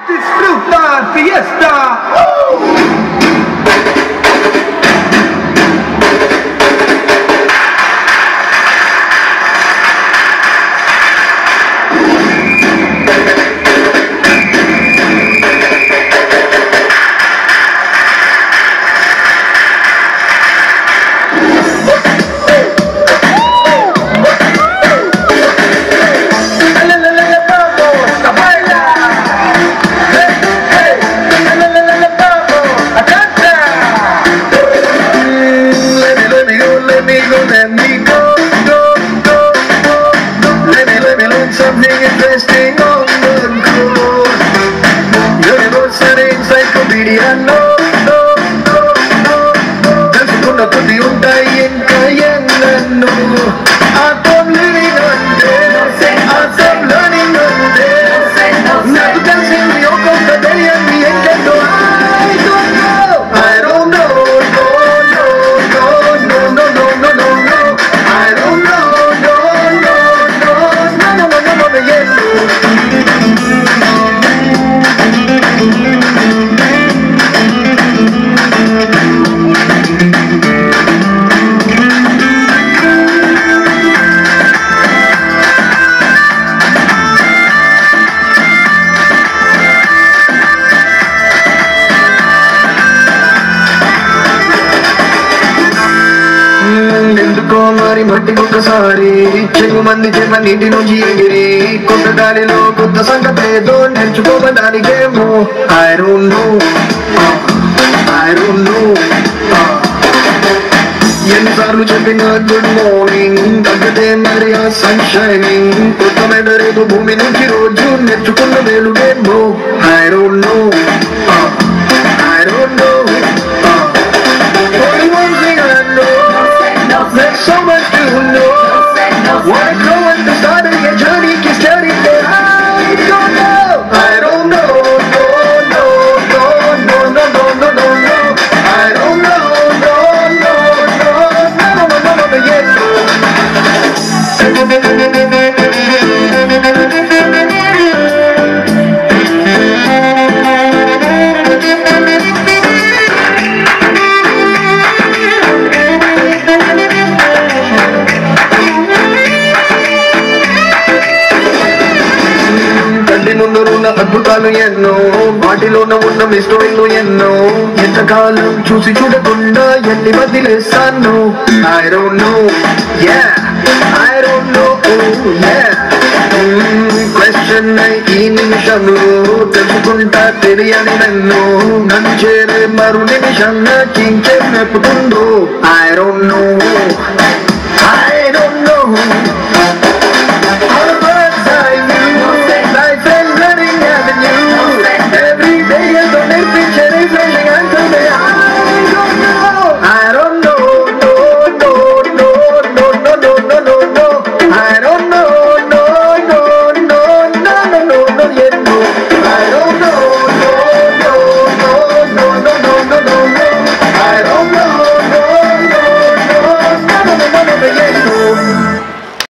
Disfruta fiesta. Vamos a bailar. Hey, hey, vamos a cantar. Let me, let me go, let me go, let me go, go, go, go. Let me, let me learn something interesting on the go. Universal Encyclopedia, no, no, no, no. తెలుసుకున్న కొద్ది ఉంటాయి ఇంకా ఎన్నెన్నో autumn living అంటే autumn learning అంటే నాకు తెలిసింది ఒక్కొక్క తెలియంది ఎంకెంతో I don't know I don't know, no, no, no, no, no, no, no, no. I don't know, no, no, no, no, no, no, no, no, no, yes, no. మ్మ్, ఎందుకో మరి మట్టి ఒక్కసారి చెగు మంది చెమ్మ నీటి నుంచి ఎగిరి కొత్త గాలిలో కొత్త సంగతి ఏదో నేర్చుకోవడానికేమో I don't know I don't know ఎన్నిసార్లు చెప్పిన గుడ్ మార్నింగ్ తగ్గదే మరి ఆ సన్ షైనింగ్ కొత్త మీద రేపు భూమి నుంచి రోజు నేర్చుకున్న వేలుగేమో I don't know I don't know Only one thing I know There's so much to know Wanna grow at the start of your journey Keep studying but I don't know I don't know No, no, no, no, no, no, no, no, no I don't know No, no, no, no, no, no, no, no, no, yes, no కంటి ముందు ఉన్న అద్భుతాలు ఎన్నో వాటిలోన ఉన్న మిస్టరీలు ఎన్నో ఎంతకాలం చూసి చూడకుండా ఎన్ని వదిలేస్తాను I don't know yeah I don't know yeah question ఈ నిమిషంలో తెలుసుకుంటా తెలియని నన్ను నన్ను చేరే మరు నిమిషం నాకింకే నెప్పుతుందో ఐ డోంట్ నో ఐ